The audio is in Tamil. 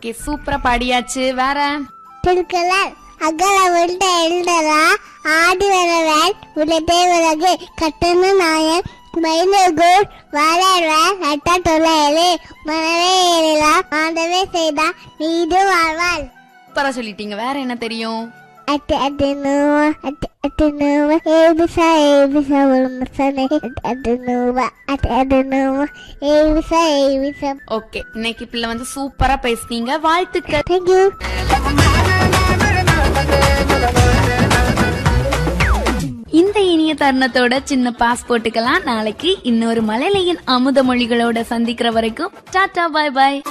ஓகே சூப்பரா பாடியாச்சு வேற திருக்குறள் அகல உருண்ட எழுந்ததா ஆடி வரவன் உலகே உலகு கட்டண நாயன் மயிலகூர் வளர்வன் நட்ட தொலைலே மனவே ஏறிலா ஆண்டவே செய்தா நீடு வாழ்வாள் சூப்பரா சொல்லிட்டீங்க வேற என்ன தெரியும் அட்டு அட்டு நூவா அட்டு அட்டு நூவா ஏபிசா ஏபிசா ஒரு மசானே அட்டு அட்டு நூவா அட்டு அட்டு நூவா ஏபிசா ஏபிசா ஓகே இன்னைக்கு பிள்ளை வந்து சூப்பரா பேசுனீங்க வாழ்த்துக்கள் தேங்க்யூ இந்த இனிய தருணத்தோட சின்ன பாஸ் போட்டுக்கலாம் நாளைக்கு இன்னொரு மலையிலையின் அமுத மொழிகளோட சந்திக்கிற வரைக்கும் டாடா பாய் பாய்